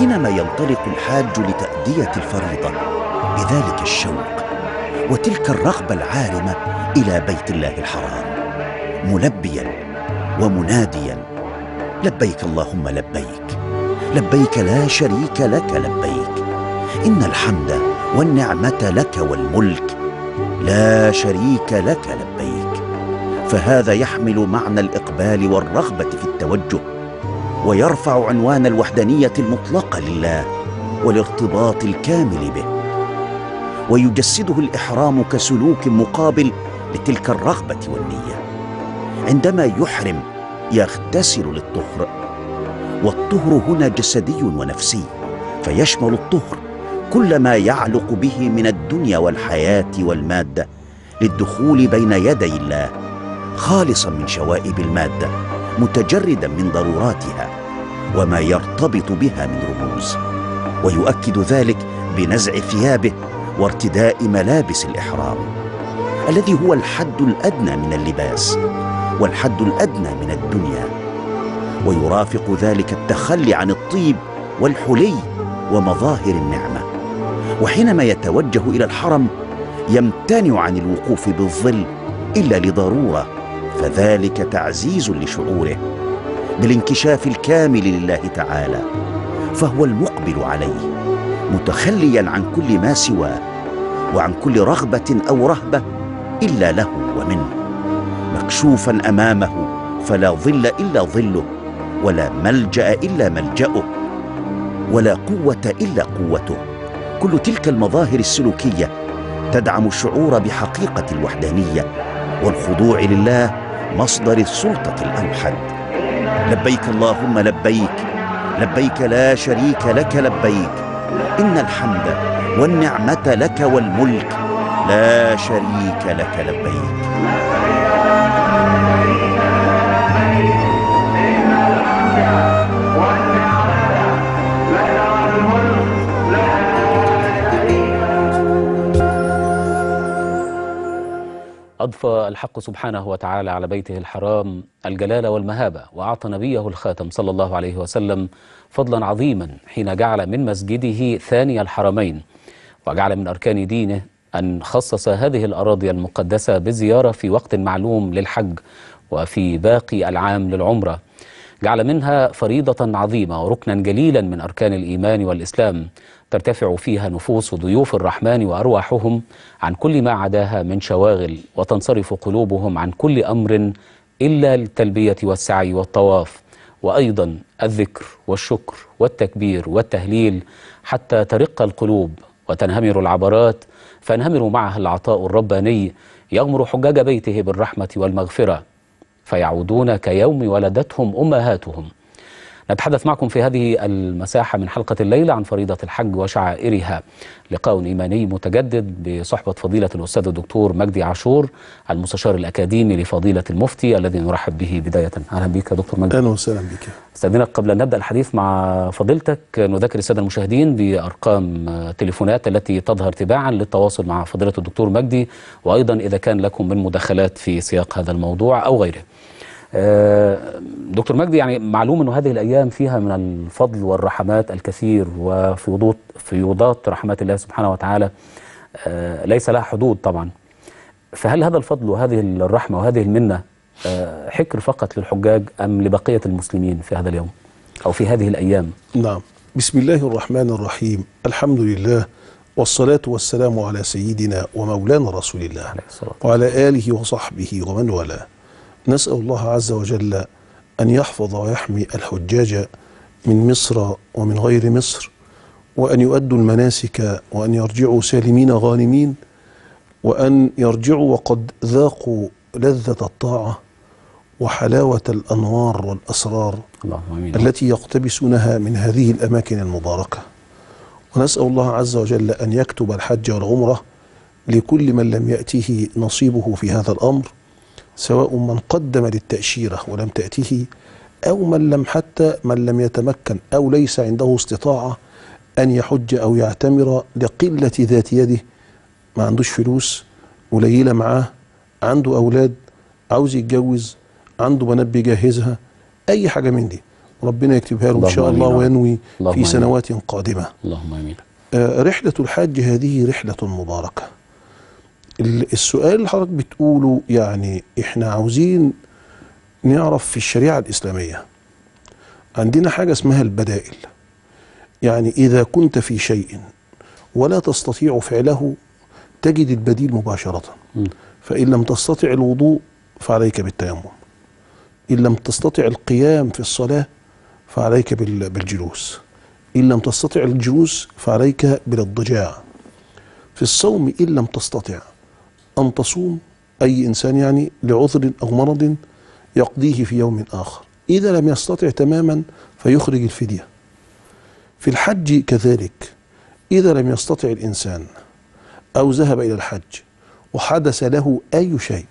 وحينما ينطلق الحاج لتأدية الفريضة بذلك الشوق وتلك الرغبة العارمة إلى بيت الله الحرام ملبيا ومناديا لبيك اللهم لبيك لبيك لا شريك لك لبيك إن الحمد والنعمة لك والملك لا شريك لك لبيك فهذا يحمل معنى الإقبال والرغبة في التوجه ويرفع عنوان الوحدانية المطلقة لله والارتباط الكامل به ويجسده الإحرام كسلوك مقابل لتلك الرغبة والنية عندما يحرم يغتسل للطهر والطهر هنا جسدي ونفسي فيشمل الطهر كل ما يعلق به من الدنيا والحياه والماده للدخول بين يدي الله خالصا من شوائب الماده متجردا من ضروراتها وما يرتبط بها من رموز ويؤكد ذلك بنزع ثيابه وارتداء ملابس الاحرام الذي هو الحد الادنى من اللباس والحد الادنى من الدنيا ويرافق ذلك التخلي عن الطيب والحلي ومظاهر النعمه وحينما يتوجه الى الحرم يمتنع عن الوقوف بالظل الا لضروره فذلك تعزيز لشعوره بالانكشاف الكامل لله تعالى فهو المقبل عليه متخليا عن كل ما سواه وعن كل رغبه او رهبه الا له ومنه مكشوفا امامه فلا ظل الا ظله ولا ملجا الا ملجاه ولا قوه الا قوته كل تلك المظاهر السلوكيه تدعم الشعور بحقيقه الوحدانيه والخضوع لله مصدر السلطه الاوحد لبيك اللهم لبيك لبيك لا شريك لك لبيك ان الحمد والنعمه لك والملك لا شريك لك لبيك أضفى الحق سبحانه وتعالى على بيته الحرام الجلال والمهابة وأعطى نبيه الخاتم صلى الله عليه وسلم فضلا عظيما حين جعل من مسجده ثاني الحرمين وجعل من أركان دينه أن خصص هذه الأراضي المقدسة بزيارة في وقت معلوم للحج وفي باقي العام للعمرة جعل منها فريضة عظيمة وركنا جليلا من أركان الإيمان والإسلام ترتفع فيها نفوس ضيوف الرحمن وأرواحهم عن كل ما عداها من شواغل وتنصرف قلوبهم عن كل أمر إلا للتلبية والسعي والطواف وأيضا الذكر والشكر والتكبير والتهليل حتى ترق القلوب وتنهمر العبرات فينهمر معها العطاء الرباني يغمر حجاج بيته بالرحمة والمغفرة فيعودون كيوم ولدتهم أمهاتهم نتحدث معكم في هذه المساحة من حلقة الليلة عن فريضة الحج وشعائرها لقاء إيماني متجدد بصحبة فضيلة الأستاذ الدكتور مجدي عاشور المستشار الأكاديمي لفضيلة المفتي الذي نرحب به بداية أهلا بك يا دكتور مجدي اهلا وسهلا بك استاذنك قبل أن نبدأ الحديث مع فضيلتك نذكر السادة المشاهدين بأرقام تليفونات التي تظهر تباعا للتواصل مع فضيلة الدكتور مجدي وأيضا إذا كان لكم من مداخلات في سياق هذا الموضوع أو غيره آه، دكتور مجدي يعني معلوم انه هذه الايام فيها من الفضل والرحمات الكثير وفيوضات فيوضات رحمات الله سبحانه وتعالى آه، ليس لها حدود طبعا فهل هذا الفضل وهذه الرحمه وهذه المنه آه، حكر فقط للحجاج ام لبقيه المسلمين في هذا اليوم او في هذه الايام نعم بسم الله الرحمن الرحيم الحمد لله والصلاة والسلام على سيدنا ومولانا رسول الله عليه الصلاة وعلى آله وصحبه ومن والاه نسأل الله عز وجل أن يحفظ ويحمي الحجاج من مصر ومن غير مصر وأن يؤدوا المناسك وأن يرجعوا سالمين غانمين وأن يرجعوا وقد ذاقوا لذة الطاعة وحلاوة الأنوار والأسرار اللهم امين التي يقتبسونها من هذه الأماكن المباركة ونسأل الله عز وجل أن يكتب الحج والعمرة لكل من لم يأته نصيبه في هذا الأمر سواء من قدم للتأشيرة ولم تأته أو من لم حتى من لم يتمكن أو ليس عنده استطاعة أن يحج أو يعتمر لقلة ذات يده ما عندوش فلوس قليلة معاه عنده أولاد عاوز يتجوز عنده بنات بيجهزها أي حاجة من دي ربنا يكتبها له ان اللهم شاء الله آمين. وينوي اللهم في آمين. سنوات قادمه اللهم امين آه، رحلة الحج هذه رحلة مباركة ال- السؤال اللي حضرتك بتقوله يعني احنا عاوزين نعرف في الشريعة الإسلامية عندنا حاجة اسمها البدائل يعني إذا كنت في شيء ولا تستطيع فعله تجد البديل مباشرة مم. فإن لم تستطع الوضوء فعليك بالتيمم إن لم تستطع القيام في الصلاة فعليك بال- بالجلوس إن لم تستطع الجلوس فعليك بالاضطجاع في الصوم إن لم تستطع أن تصوم أي إنسان يعني لعذر أو مرض يقضيه في يوم آخر إذا لم يستطع تماما فيخرج الفدية في الحج كذلك إذا لم يستطع الإنسان أو ذهب إلى الحج وحدث له أي شيء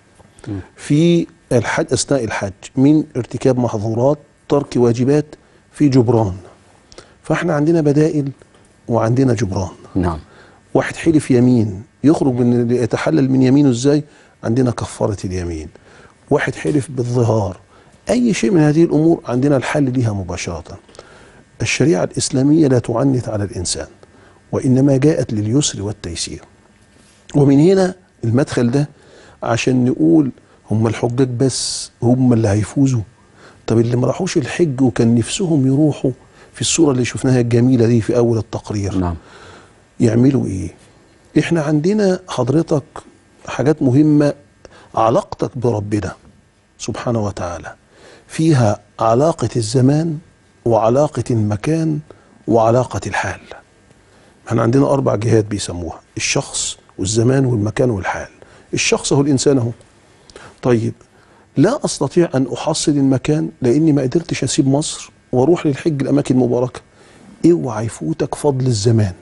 في الحج أثناء الحج من ارتكاب محظورات ترك واجبات في جبران فاحنا عندنا بدائل وعندنا جبران نعم واحد حلف يمين يخرج من يتحلل من يمينه ازاي عندنا كفارة اليمين واحد حلف بالظهار اي شيء من هذه الامور عندنا الحل لها مباشرة الشريعة الاسلامية لا تعنت على الانسان وانما جاءت لليسر والتيسير ومن هنا المدخل ده عشان نقول هم الحجاج بس هم اللي هيفوزوا طب اللي ما راحوش الحج وكان نفسهم يروحوا في الصورة اللي شفناها الجميلة دي في أول التقرير نعم يعملوا ايه احنا عندنا حضرتك حاجات مهمة علاقتك بربنا سبحانه وتعالى فيها علاقة الزمان وعلاقة المكان وعلاقة الحال احنا عندنا أربع جهات بيسموها الشخص والزمان والمكان والحال الشخص هو الإنسان اهو طيب لا أستطيع أن أحصل المكان لأني ما قدرتش أسيب مصر وأروح للحج الأماكن المباركة اوعى يفوتك فضل الزمان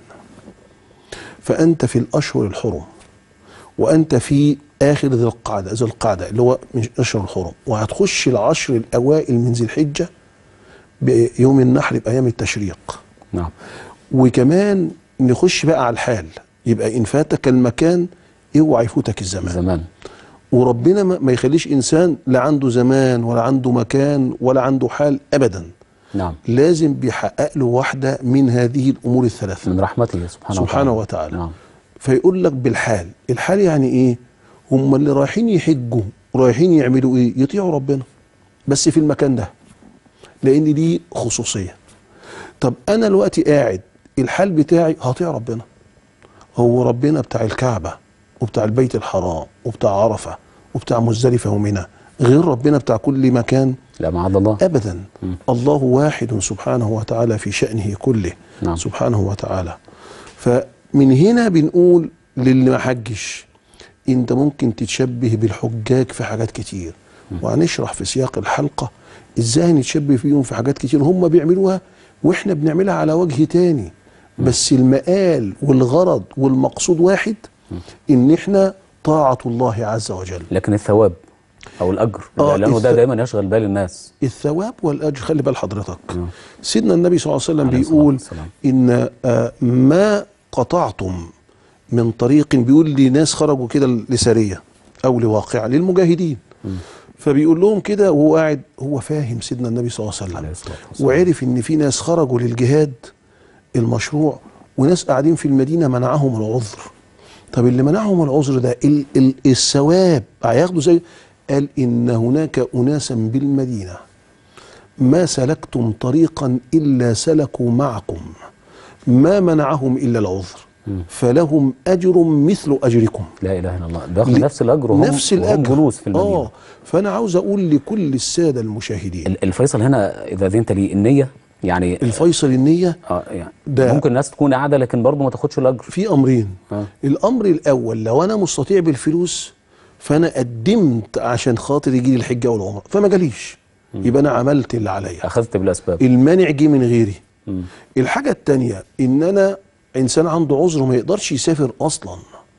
فأنت في الأشهر الحرم وأنت في آخر ذي القعدة ذي القعدة اللي هو من أشهر الحرم وهتخش العشر الأوائل من ذي الحجة بيوم النحر بأيام التشريق نعم وكمان نخش بقى على الحال يبقى إن فاتك المكان اوعى يفوتك الزمان زمان وربنا ما ما يخليش إنسان لا عنده زمان ولا عنده مكان ولا عنده حال أبدا نعم لازم بيحقق له واحدة من هذه الأمور الثلاثة من رحمته سبحانه سبحانه وتعالى وتعالى نعم فيقول لك بالحال الحال يعني ايه هم اللي رايحين يحجوا رايحين يعملوا ايه يطيعوا ربنا بس في المكان ده لان دي خصوصيه طب انا دلوقتي قاعد الحال بتاعي هطيع ربنا هو ربنا بتاع الكعبه وبتاع البيت الحرام وبتاع عرفه وبتاع مزدلفه ومنى غير ربنا بتاع كل مكان لا معاذ الله ابدا مم. الله واحد سبحانه وتعالى في شانه كله نعم. سبحانه وتعالى فمن هنا بنقول للي ما حجش انت ممكن تتشبه بالحجاج في حاجات كتير وهنشرح في سياق الحلقه ازاي نتشبه فيهم في حاجات كتير هم بيعملوها واحنا بنعملها على وجه تاني بس المآل والغرض والمقصود واحد ان احنا طاعه الله عز وجل لكن الثواب او الاجر آه، لانه ده الث- دايما يشغل بال الناس الثواب والاجر خلي بال حضرتك نعم. سيدنا النبي صلى الله عليه وسلم عليه الصلاة بيقول والسلام. ان آه، ما قطعتم من طريق بيقول لناس خرجوا كده لسريه او لواقعه للمجاهدين فبيقول لهم كده وهو قاعد هو فاهم سيدنا النبي صلى الله عليه عليه وسلم الصلاه والسلام وعرف ان في ناس خرجوا للجهاد المشروع وناس قاعدين في المدينه منعهم العذر طب اللي منعهم العذر ده ال ال الثواب هياخدوا زي قال ان هناك اناسا بالمدينه ما سلكتم طريقا الا سلكوا معكم ما منعهم الا العذر فلهم اجر مثل اجركم لا اله الا الله بياخد ل- نفس الاجر وهم نفس وهم الاجر جلوس في المدينه اه فانا عاوز اقول لكل الساده المشاهدين ال- الفيصل هنا اذا دينت لي النيه يعني الفيصل النيه اه يعني ده- ممكن الناس تكون قاعده لكن برضه ما تاخدش الاجر في امرين آه. الامر الاول لو انا مستطيع بالفلوس فانا قدمت عشان خاطر يجي لي الحجه والعمره فما جاليش يبقى انا عملت اللي عليا اخذت بالاسباب المانع جه من غيري مم. الحاجه الثانيه ان انا انسان عنده عذر وما يقدرش يسافر اصلا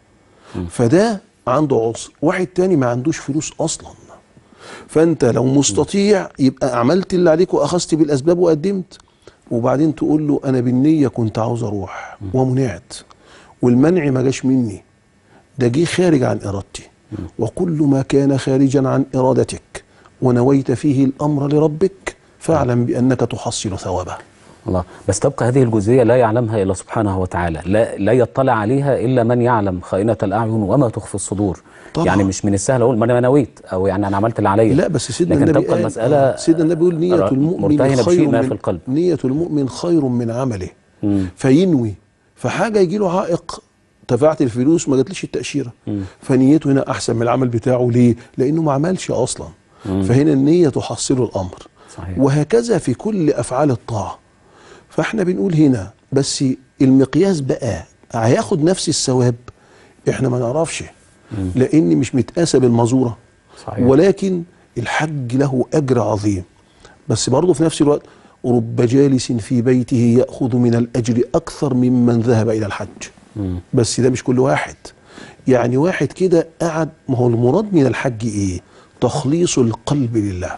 فده عنده عذر واحد تاني ما عندوش فلوس اصلا فانت لو مستطيع يبقى عملت اللي عليك واخذت بالاسباب وقدمت وبعدين تقول له انا بالنيه كنت عاوز اروح ومنعت والمنع ما جاش مني ده جه خارج عن ارادتي وكل ما كان خارجا عن ارادتك ونويت فيه الامر لربك فاعلم بانك تحصل ثوابه الله بس تبقى هذه الجزئية لا يعلمها إلا سبحانه وتعالى لا, لا يطلع عليها إلا من يعلم خائنة الأعين وما تخفي الصدور طبعا. يعني مش من السهل أقول ما أنا نويت أو يعني أنا عملت اللي عليا لا بس سيدنا لكن النبي تبقى قال- المسألة آه، سيدنا النبي يقول نية ر- المؤمن مرتهنة خير بشيء ما من في القلب نية المؤمن خير من عمله مم. فينوي فحاجة يجي له عائق دفعت الفلوس ما جاتليش التأشيرة فنيته هنا أحسن من العمل بتاعه ليه؟ لأنه ما عملش أصلا فهنا النية تحصل الأمر صحيح. وهكذا في كل أفعال الطاعة فاحنا بنقول هنا بس المقياس بقى هياخد نفس الثواب احنا ما نعرفش لأن مش متقاسة بالمزورة صحيح. ولكن الحج له أجر عظيم بس برضه في نفس الوقت رب جالس في بيته يأخذ من الأجر أكثر ممن ذهب إلى الحج بس ده مش كل واحد يعني واحد كده قعد ما هو المراد من الحج إيه تخليص القلب لله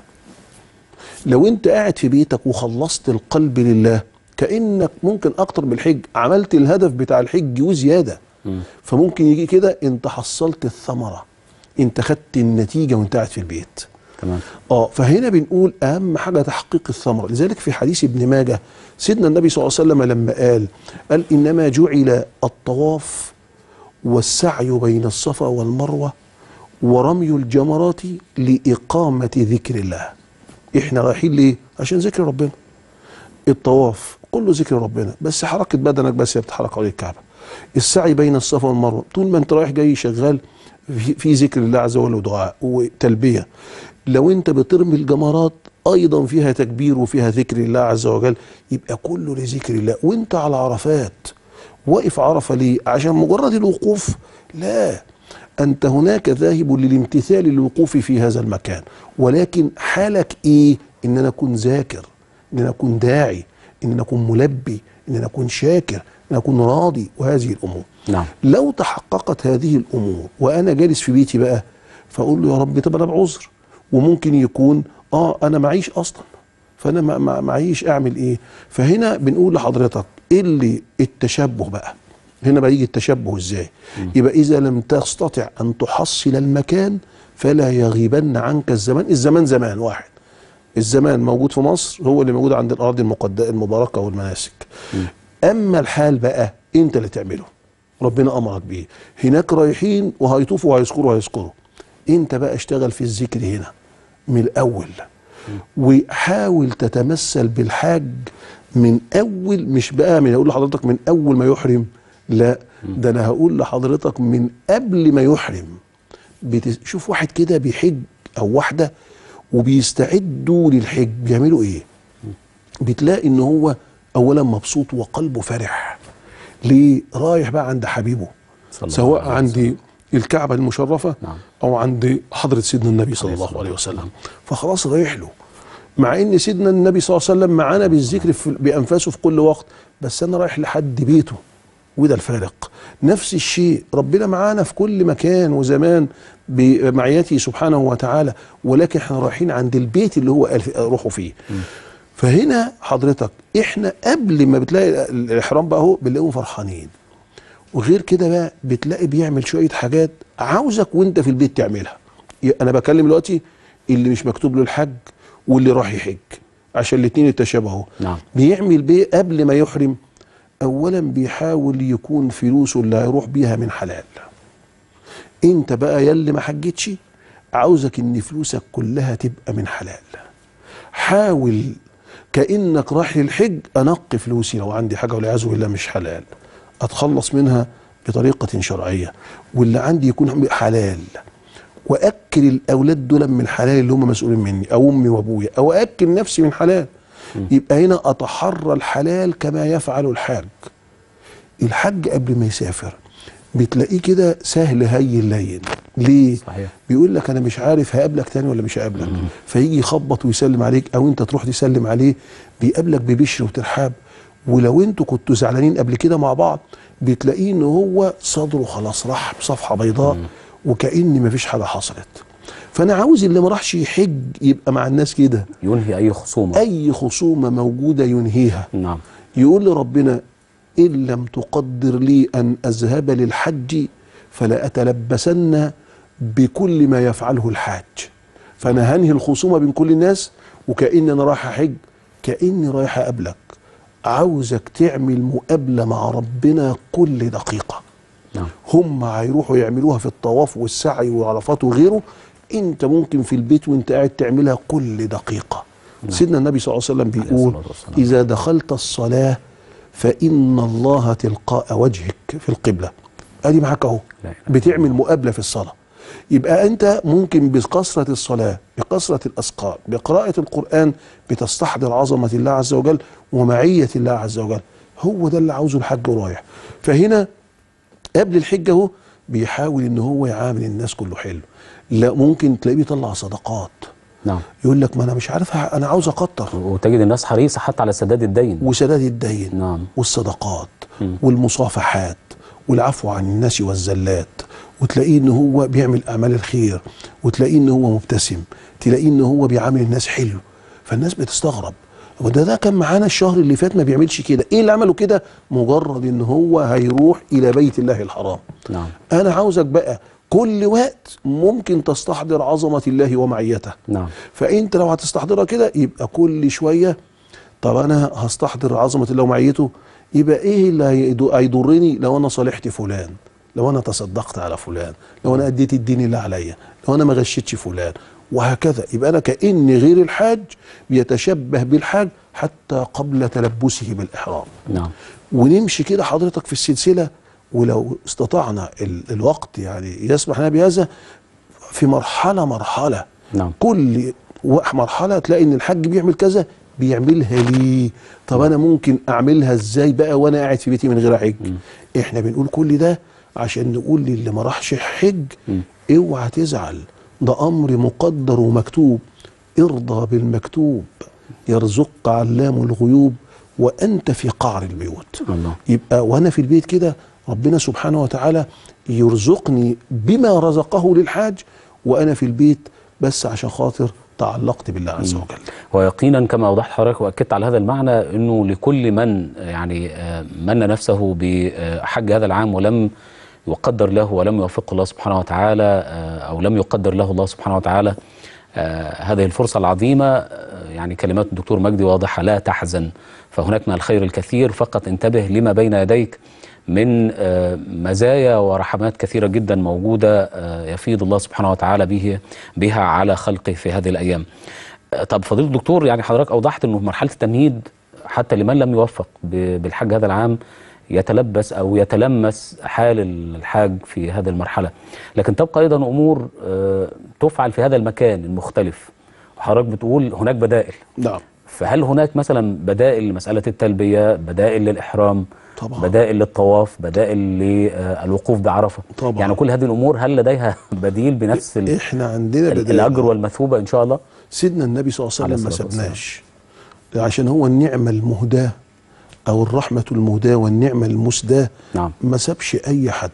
لو انت قاعد في بيتك وخلصت القلب لله كأنك ممكن أكتر من الحج عملت الهدف بتاع الحج وزيادة فممكن يجي كده انت حصلت الثمرة انت خدت النتيجة وانت قاعد في البيت تمام اه فهنا بنقول اهم حاجه تحقيق الثمره لذلك في حديث ابن ماجه سيدنا النبي صلى الله عليه وسلم لما قال قال انما جعل الطواف والسعي بين الصفا والمروه ورمي الجمرات لاقامه ذكر الله احنا رايحين ليه عشان ذكر ربنا الطواف كله ذكر ربنا بس حركه بدنك بس هي بتتحرك حوالين الكعبه السعي بين الصفا والمروه طول ما انت رايح جاي شغال في, في ذكر الله عز وجل ودعاء وتلبيه لو انت بترمي الجمرات ايضا فيها تكبير وفيها ذكر الله عز وجل يبقى كله لذكر الله وانت على عرفات واقف عرفه ليه عشان مجرد الوقوف لا انت هناك ذاهب للامتثال للوقوف في هذا المكان ولكن حالك ايه ان انا اكون ذاكر ان انا اكون داعي ان انا اكون ملبي ان انا اكون شاكر ان انا اكون راضي وهذه الامور نعم لو تحققت هذه الامور وانا جالس في بيتي بقى فاقول له يا رب طب انا بعذر وممكن يكون اه انا معيش اصلا فانا ما- ما- معيش اعمل ايه فهنا بنقول لحضرتك ايه اللي التشبه بقى هنا بقى يجي التشبه ازاي يبقى اذا لم تستطع ان تحصل المكان فلا يغيبن عنك الزمان الزمان زمان واحد الزمان موجود في مصر هو اللي موجود عند الاراضي المقدسه المباركه والمناسك اما الحال بقى انت اللي تعمله ربنا امرك بيه هناك رايحين وهيطوفوا وهيذكروا وهيذكروا انت بقى اشتغل في الذكر هنا من الاول وحاول تتمثل بالحاج من اول مش بقى من اقول لحضرتك من اول ما يحرم لا ده انا هقول لحضرتك من قبل ما يحرم بتشوف واحد كده بيحج او واحده وبيستعدوا للحج بيعملوا ايه بتلاقي ان هو اولا مبسوط وقلبه فرح ليه رايح بقى عند حبيبه صلى الله سواء عليه عند الكعبه المشرفه نعم. او عند حضره سيدنا النبي صلى الله عليه وسلم فخلاص رايح له مع ان سيدنا النبي صلى الله عليه وسلم معانا بالذكر في بانفاسه في كل وقت بس انا رايح لحد بيته وده الفارق نفس الشيء ربنا معانا في كل مكان وزمان بمعيته سبحانه وتعالى ولكن احنا رايحين عند البيت اللي هو قال في- روحوا فيه فهنا حضرتك احنا قبل ما بتلاقي الاحرام بقى اهو بنلاقيهم فرحانين وغير كده بقى بتلاقي بيعمل شويه حاجات عاوزك وانت في البيت تعملها ي- انا بكلم دلوقتي اللي مش مكتوب له الحج واللي راح يحج عشان الاثنين يتشابهوا نعم. بيعمل بيه قبل ما يحرم اولا بيحاول يكون فلوسه اللي هيروح بيها من حلال انت بقى يلي ما حجتش عاوزك ان فلوسك كلها تبقى من حلال حاول كانك رايح للحج انقي فلوسي لو عندي حاجه والعياذ بالله مش حلال اتخلص منها بطريقه شرعيه واللي عندي يكون حلال واكل الاولاد دول من الحلال اللي هم مسؤولين مني او امي وابويا او اكل نفسي من حلال يبقى هنا اتحرى الحلال كما يفعل الحاج الحج قبل ما يسافر بتلاقيه كده سهل هين لين ليه صحيح. بيقول لك انا مش عارف هقابلك تاني ولا مش هقابلك فيجي يخبط ويسلم عليك او انت تروح تسلم عليه بيقابلك ببشر وترحاب ولو انتوا كنتوا زعلانين قبل كده مع بعض بتلاقيه ان هو صدره خلاص راح بصفحه بيضاء وكأن مفيش حاجه حصلت فانا عاوز اللي ما راحش يحج يبقى مع الناس كده ينهي أي خصومة اي خصومه موجوده ينهيها نعم يقول لربنا إن لم تقدر لي أن أذهب للحج فلا أتلبسن بكل ما يفعله الحاج فأنا هنهي الخصومة بين كل الناس وكأني انا رايح احج كأني رايح اقابلك عاوزك تعمل مقابله مع ربنا كل دقيقه نعم هم هيروحوا يعملوها في الطواف والسعي وعرفات وغيره انت ممكن في البيت وانت قاعد تعملها كل دقيقه سيدنا النبي صلى الله عليه وسلم بيقول الصلاة والسلام. اذا دخلت الصلاه فان الله تلقاء وجهك في القبله ادي معاك اهو لا إله إلا بتعمل مقابله في الصلاه يبقى انت ممكن بكثره الصلاه بكثره الاذكار بقراءه القران بتستحضر عظمه الله عز وجل ومعيه الله عز وجل هو ده اللي عاوزه الحج رايح فهنا قبل الحج اهو بيحاول ان هو يعامل الناس كله حلو لا ممكن تلاقيه بيطلع صدقات نعم يقول لك ما انا مش عارف ه- انا عاوز اكتر وتجد الناس حريصة حتى على سداد الدين وسداد الدين نعم. والصدقات مم. والمصافحات والعفو عن الناس والزلات وتلاقيه ان هو بيعمل اعمال الخير وتلاقيه ان هو مبتسم تلاقيه ان هو بيعامل الناس حلو فالناس بتستغرب وده ده كان معانا الشهر اللي فات ما بيعملش كده ايه اللي عمله كده مجرد ان هو هيروح الى بيت الله الحرام نعم انا عاوزك بقى كل وقت ممكن تستحضر عظمه الله ومعيته نعم فانت لو هتستحضرها كده يبقى كل شويه طب انا هستحضر عظمه الله ومعيته يبقى ايه اللي هيض- هيضرني لو انا صالحت فلان لو انا تصدقت على فلان لو انا اديت الدين اللي عليا لو انا ما غشيتش فلان وهكذا يبقى انا كاني غير الحاج بيتشبه بالحاج حتى قبل تلبسه بالاحرام نعم ونمشي كده حضرتك في السلسله ولو استطعنا ال- الوقت يعني يسمح لنا بهذا في مرحله مرحله نعم كل و- مرحله تلاقي ان الحاج بيعمل كذا بيعملها ليه طب انا ممكن اعملها ازاي بقى وانا قاعد في بيتي من غير حج احنا بنقول كل ده عشان نقول للي ما راحش حج اوعى تزعل ده امر مقدر ومكتوب ارضى بالمكتوب يرزقك علام الغيوب وانت في قعر البيوت الله يبقى وانا في البيت كده ربنا سبحانه وتعالى يرزقني بما رزقه للحاج وانا في البيت بس عشان خاطر تعلقت بالله عز وجل ويقينا كما اوضحت حضرتك واكدت على هذا المعنى انه لكل من يعني آه، من نفسه بحج هذا العام ولم يقدر له ولم يوفقه الله سبحانه وتعالى آه، او لم يقدر له الله سبحانه وتعالى آه، هذه الفرصه العظيمه آه، يعني كلمات الدكتور مجدي واضحه لا تحزن فهناك من الخير الكثير فقط انتبه لما بين يديك من آه، مزايا ورحمات كثيرة جدا موجودة آه، يفيض الله سبحانه وتعالى به بها على خلقه في هذه الأيام آه، طب فضيلة الدكتور يعني حضرتك أوضحت أنه مرحلة التمهيد حتى لمن لم يوفق ب- بالحج هذا العام يتلبس أو يتلمس حال الحاج في هذه المرحلة لكن تبقى أيضا أمور آه، تفعل في هذا المكان المختلف وحضرتك بتقول هناك بدائل نعم فهل هناك مثلا بدائل لمسألة التلبية بدائل للإحرام طبعا. بدائل للطواف بدائل للوقوف بعرفة طبعا. يعني كل هذه الأمور هل لديها بديل بنفس ال- احنا عندنا ال- بدائل الأجر والمثوبة إن شاء الله سيدنا النبي صلى الله عليه عليه وسلم ما الصلاة والسلام. سبناش عشان هو النعمة المهداة أو الرحمة المهداة والنعمة المسداة نعم. ما سابش أي حد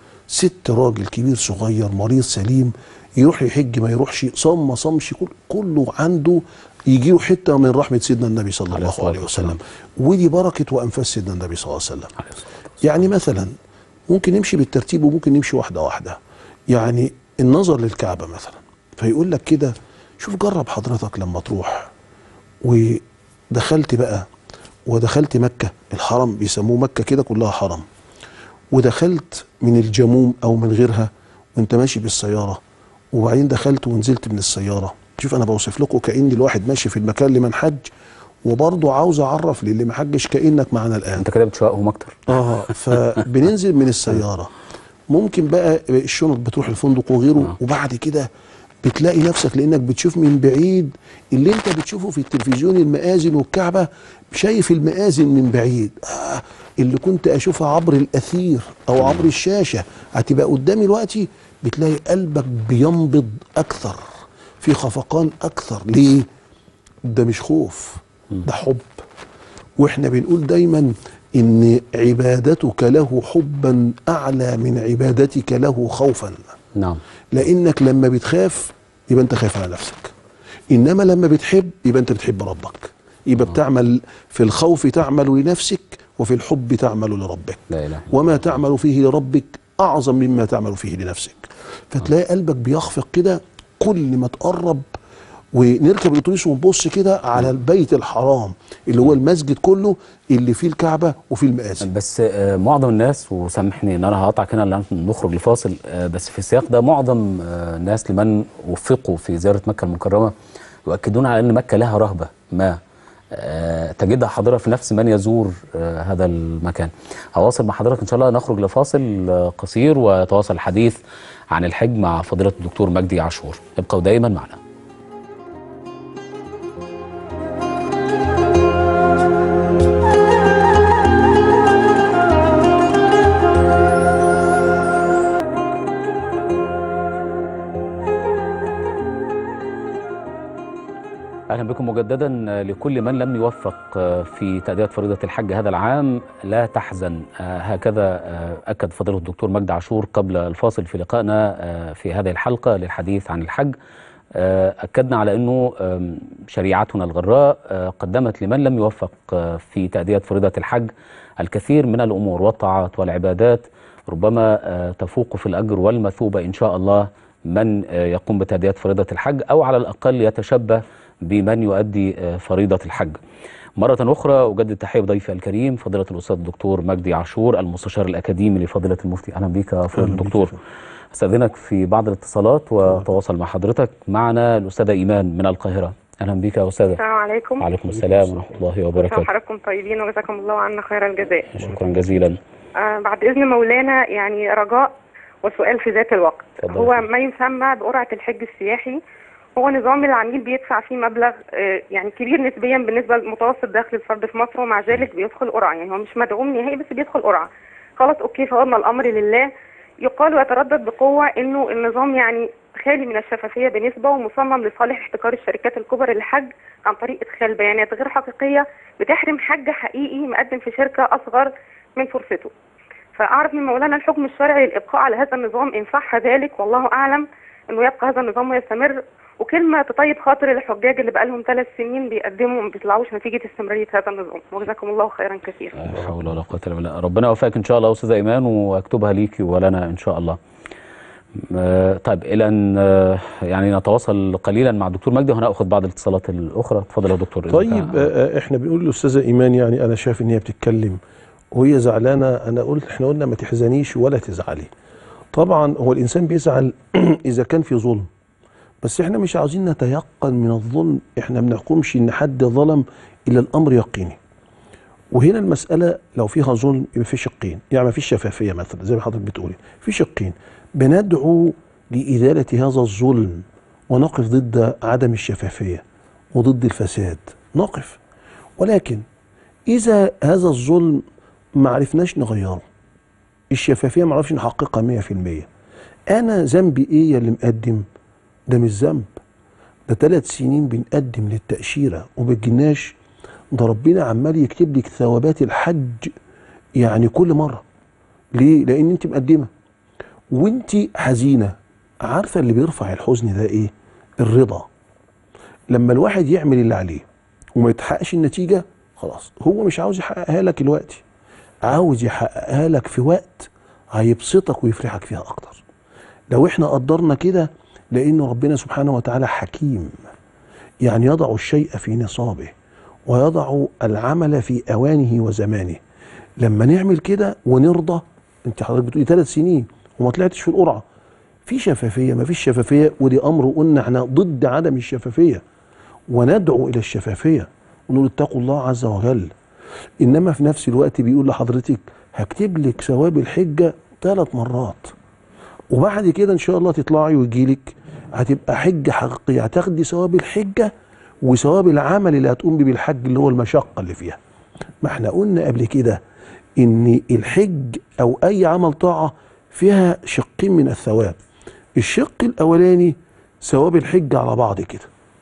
ست راجل كبير صغير مريض سليم يروح يحج ما يروحش صام ما صامش كل كله عنده يجي له حته من رحمه سيدنا النبي صلى عليه الله الصلاة عليه وسلم والسلام. ودي بركه وانفاس سيدنا النبي صلى الله عليه وسلم عليه الصلاة والسلام. يعني مثلا ممكن نمشي بالترتيب وممكن نمشي واحده واحده يعني النظر للكعبه مثلا فيقول لك كده شوف جرب حضرتك لما تروح ودخلت بقى ودخلت مكه الحرم بيسموه مكه كده كلها حرم ودخلت من الجموم او من غيرها وانت ماشي بالسياره وبعدين دخلت ونزلت من السياره شوف انا بوصف لكم كاني الواحد ماشي في المكان لمن حج وبرضه عاوز اعرف للي ما حجش كانك معانا الان أنت كده بتشوقهم أكتر اه فبننزل من السياره ممكن بقى الشنط بتروح الفندق وغيره وبعد كده بتلاقي نفسك لانك بتشوف من بعيد اللي انت بتشوفه في التلفزيون المآذن والكعبه شايف المآذن من بعيد آه اللي كنت اشوفها عبر الاثير او عبر الشاشه هتبقى قدامي دلوقتي بتلاقي قلبك بينبض اكثر في خفقان اكثر ليه ده مش خوف ده حب واحنا بنقول دايما ان عبادتك له حبا اعلى من عبادتك له خوفا نعم لانك لما بتخاف يبقى انت خايف على نفسك انما لما بتحب يبقى انت بتحب ربك يبقى بتعمل في الخوف تعمل لنفسك وفي الحب تعمل لربك لا إله إلا وما تعمل فيه لربك اعظم مما تعمل فيه لنفسك فتلاقي قلبك بيخفق كده كل ما تقرب ونركب الاتوبيس ونبص كده على البيت الحرام اللي هو المسجد كله اللي فيه الكعبه وفيه المآذن بس آه، معظم الناس وسامحني ان انا هقطع كده لان نخرج لفاصل آه، بس في السياق ده معظم آه، الناس لمن وفقوا في زياره مكه المكرمه يؤكدون على ان مكه لها رهبه ما آه، تجدها حاضره في نفس من يزور آه، هذا المكان. هواصل مع حضرتك ان شاء الله نخرج لفاصل آه، قصير ويتواصل الحديث عن الحج مع فضيله الدكتور مجدي عاشور. ابقوا دائما معنا. اهلا بكم مجددا لكل من لم يوفق في تاديه فريضه الحج هذا العام لا تحزن هكذا اكد فضيله الدكتور مجدي عاشور قبل الفاصل في لقائنا في هذه الحلقه للحديث عن الحج اكدنا على انه شريعتنا الغراء قدمت لمن لم يوفق في تاديه فريضه الحج الكثير من الامور والطاعات والعبادات ربما تفوق في الاجر والمثوبه ان شاء الله من يقوم بتاديه فريضه الحج او على الاقل يتشبه بمن يؤدي فريضة الحج مرة أخرى أجدد تحية بضيفي الكريم فضيلة الأستاذ الدكتور مجدي عاشور المستشار الأكاديمي لفضيلة المفتي أهلا بك يا فضيلة الدكتور أستاذنك في بعض الاتصالات وتواصل مع حضرتك معنا الأستاذة إيمان من القاهرة أهلا بك يا أستاذة السلام عليكم وعليكم السلام ورحمة الله كل وبركاته حضراتكم طيبين وجزاكم الله عنا خير الجزاء شكرا جزيلا آه بعد إذن مولانا يعني رجاء وسؤال في ذات الوقت اتفضل. هو ما يسمى بقرعة الحج السياحي هو نظام العميل بيدفع فيه مبلغ آه، يعني كبير نسبيا بالنسبه لمتوسط دخل الفرد في مصر ومع ذلك بيدخل قرعه يعني هو مش مدعوم نهائي بس بيدخل قرعه خلاص اوكي فوضنا الامر لله يقال ويتردد بقوه انه النظام يعني خالي من الشفافيه بنسبه ومصمم لصالح احتكار الشركات الكبرى للحج عن طريق ادخال بيانات غير حقيقيه بتحرم حج حقيقي مقدم في شركه اصغر من فرصته فاعرف من مولانا الحكم الشرعي للابقاء على هذا النظام ان صح ذلك والله اعلم انه يبقى هذا النظام ويستمر وكلمه تطيب خاطر الحجاج اللي بقالهم ثلاث سنين بيقدموا وما بيطلعوش نتيجه استمراريه هذا النظام وجزاكم الله خيرا كثيرا لا حول ولا قوة إلا بالله ربنا يوفقك إن شاء الله يا أستاذة إيمان وأكتبها ليكي ولنا إن شاء الله آه، طيب إلى أن آه، يعني نتواصل قليلا مع الدكتور مجدي وهنأخذ بعض الاتصالات الأخرى اتفضل يا دكتور إذا طيب كان- آه، آه، احنا بنقول للاستاذه ايمان يعني انا شايف ان هي بتتكلم وهي زعلانه انا قلت احنا قلنا ما تحزنيش ولا تزعلي طبعا هو الانسان بيزعل اذا كان في ظلم بس احنا مش عاوزين نتيقن من الظلم احنا ما بنحكمش ان حد ظلم الا الامر يقيني وهنا المساله لو فيها ظلم يبقى في شقين يعني ما فيش شفافيه مثلا زي ما حضرتك بتقولي في شقين بندعو لازاله هذا الظلم ونقف ضد عدم الشفافيه وضد الفساد نقف ولكن إذا هذا الظلم ما عرفناش نغيره الشفافية ما عرفش نحققها مية في المية أنا ذنبي إيه يا اللي مقدم ده مش ذنب ده ثلاث سنين بنقدم للتأشيرة وبتجيناش ده ربنا عمال يكتب لك ثوابات الحج يعني كل مرة ليه؟ لأن أنت مقدمة وأنت حزينة عارفة اللي بيرفع الحزن ده إيه؟ الرضا لما الواحد يعمل اللي عليه وما يتحققش النتيجة خلاص هو مش عاوز يحققها لك دلوقتي عاوز يحققها لك في وقت هيبسطك ويفرحك فيها أكتر لو احنا قدرنا كده لأن ربنا سبحانه وتعالى حكيم يعني يضع الشيء في نصابه ويضع العمل في أوانه وزمانه لما نعمل كده ونرضى انت حضرتك بتقولي ثلاث سنين وما طلعتش في القرعه في شفافيه ما فيش شفافيه ودي امر قلنا احنا ضد عدم الشفافيه وندعو الى الشفافيه ونقول اتقوا الله عز وجل انما في نفس الوقت بيقول لحضرتك هكتب لك ثواب الحجه ثلاث مرات وبعد كده ان شاء الله تطلعي ويجيلك هتبقى حجه حقيقيه هتاخدي ثواب الحجه وثواب العمل اللي هتقوم بيه بالحج اللي هو المشقه اللي فيها ما احنا قلنا قبل كده ان الحج او اي عمل طاعه فيها شقين من الثواب الشق الاولاني ثواب الحج على بعض كده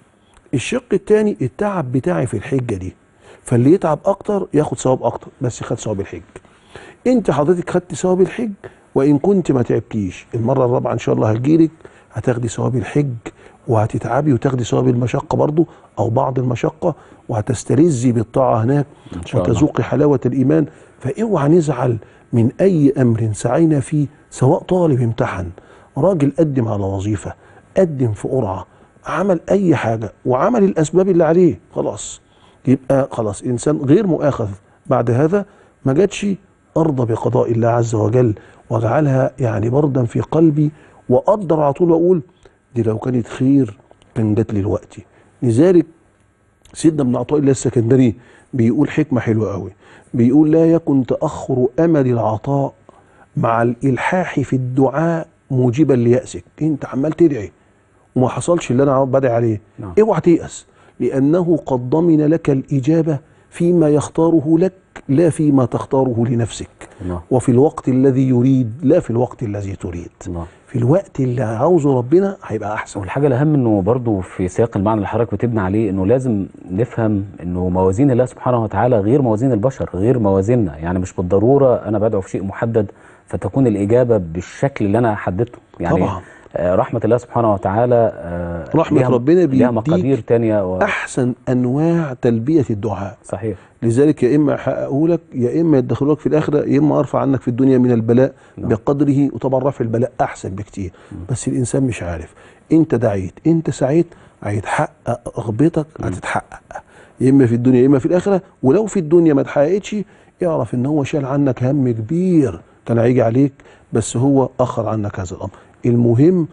الشق الثاني التعب بتاعي في الحجه دي فاللي يتعب اكتر ياخد ثواب اكتر بس خد ثواب الحج انت حضرتك خدت ثواب الحج وان كنت ما تعبتيش المره الرابعه ان شاء الله هتجيلك هتاخدي ثواب الحج وهتتعبي وتاخدي ثواب المشقه برضو او بعض المشقه وهتستلذي بالطاعه هناك إن شاء الله. وتذوقي حلاوه الايمان فاوعى نزعل من اي امر سعينا فيه سواء طالب امتحن راجل قدم على وظيفه قدم في قرعه عمل اي حاجه وعمل الاسباب اللي عليه خلاص يبقى خلاص انسان غير مؤاخذ بعد هذا ما جاتش ارضى بقضاء الله عز وجل واجعلها يعني بردا في قلبي واقدر على طول واقول دي لو كانت خير كان جات لي الوقت لذلك سيدنا ابن عطاء الله السكندري بيقول حكمه حلوه قوي بيقول لا يكن تاخر امل العطاء مع الالحاح في الدعاء موجبا لياسك انت عمال تدعي وما حصلش اللي انا بدعي عليه نعم. اوعى تيأس لانه قد ضمن لك الاجابه فيما يختاره لك لا فيما تختاره لنفسك الله وفي الوقت الذي يريد لا في الوقت الذي تريد الله في الوقت اللي عاوزه ربنا هيبقى احسن والحاجة الأهم إنه برضو في سياق المعنى اللي حضرتك بتبني عليه إنه لازم نفهم إنه موازين الله سبحانه وتعالى غير موازين البشر غير موازيننا يعني مش بالضرورة أنا بدعو في شيء محدد فتكون الإجابة بالشكل اللي أنا حددته يعني طبعا. آه، رحمة الله سبحانه وتعالى آه، رحمة ليها- ربنا ليها بيديك مقادير تانية و... احسن انواع تلبيه الدعاء صحيح لذلك يا اما يحققه لك يا اما يدخلوا لك في الاخره يا اما ارفع عنك في الدنيا من البلاء نعم. بقدره وطبعا رفع البلاء احسن بكتير بس الانسان مش عارف انت دعيت انت سعيت هيتحقق رغبتك هتتحقق يا اما في الدنيا يا اما في الاخره ولو في الدنيا ما اتحققتش اعرف ان هو شال عنك هم كبير كان هيجي عليك بس هو اخر عنك هذا الامر المهم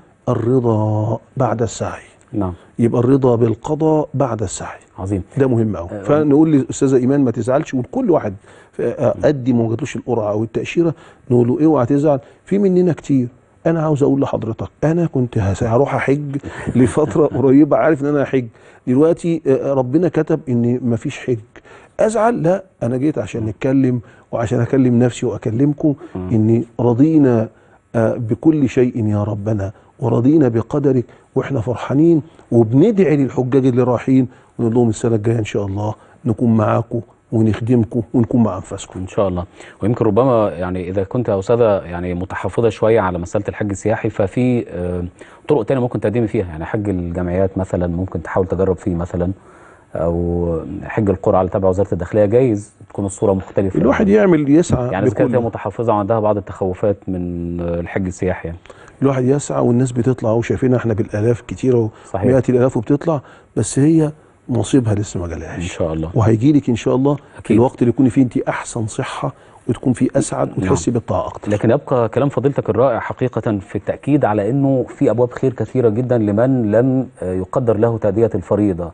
الرضا بعد السعي نعم يبقى الرضا بالقضاء بعد السعي عظيم ده مهم قوي فنقول للاستاذه ايمان ما تزعلش ولكل واحد ادي ما جاتلوش القرعه او التاشيره نقول له اوعى تزعل في مننا كتير انا عاوز اقول لحضرتك انا كنت هس- هروح احج لفتره قريبه عارف ان انا هحج دلوقتي آه، ربنا كتب ان ما فيش حج ازعل لا انا جيت عشان نتكلم وعشان اكلم نفسي واكلمكم اني رضينا آه، بكل شيء يا ربنا ورضينا بقدرك واحنا فرحانين وبندعي للحجاج اللي رايحين ونقول لهم السنه الجايه ان شاء الله نكون معاكم ونخدمكم ونكون مع انفسكم ان شاء الله ويمكن ربما يعني اذا كنت يا استاذه يعني متحفظه شويه على مساله الحج السياحي ففي آه، طرق تانية ممكن تقدمي فيها يعني حج الجمعيات مثلا ممكن تحاول تجرب فيه مثلا او حج القرى على تبع وزاره الداخليه جايز تكون الصوره مختلفه الواحد يعمل يسعى يعني اذا كانت هي بكل متحفظه وعندها بعض التخوفات من آه، الحج السياحي يعني الواحد يسعى والناس بتطلع وشايفينها احنا بالالاف كتيره صحيح. ومئات الالاف وبتطلع بس هي نصيبها لسه ما ان جالهاش شاء الله وهيجي لك ان شاء الله في أكيد. الوقت اللي يكون فيه انت احسن صحه وتكون فيه اسعد وتحسي بالطاعه اكتر لكن يبقى كلام فضيلتك الرائع حقيقة في التأكيد على أنه في أبواب خير كثيرة جدا لمن لم آه، يقدر له تأدية الفريضة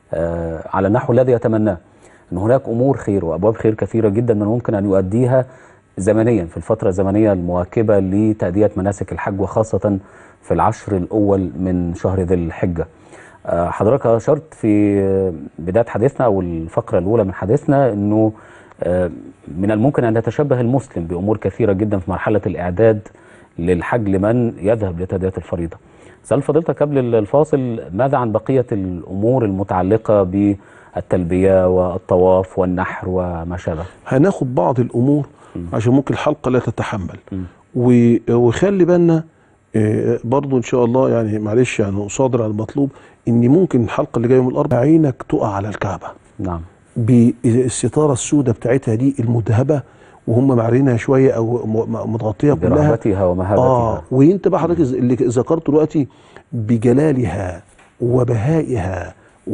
آه، على النحو الذي يتمناه أن هناك أمور خير وأبواب خير كثيرة جدا من ممكن أن يؤديها زمنيا في الفترة الزمنية المواكبة لتأدية مناسك الحج وخاصة في العشر الأول من شهر ذي الحجة آه، حضرتك أشرت في آه، بداية حديثنا أو الفقرة الأولى من حديثنا أنه آه، من الممكن أن يتشبه المسلم بأمور كثيرة جدا في مرحلة الإعداد للحج لمن يذهب لتأدية الفريضة سأل فضيلتك قبل الفاصل ماذا عن بقية الأمور المتعلقة بالتلبية والطواف والنحر وما شابه هناخد بعض الامور عشان ممكن الحلقه لا تتحمل و- وخلي بالنا آه، برضو ان شاء الله يعني معلش يعني صادر على المطلوب ان ممكن الحلقه اللي جايه يوم الاربعاء عينك تقع على الكعبه نعم بالستاره السوداء بتاعتها دي المذهبه وهم معرينها شويه او م- م- متغطيه كلها برهبتها ومهابتها اه وانت بقى حضرتك اللي ذكرته دلوقتي بجلالها وبهائها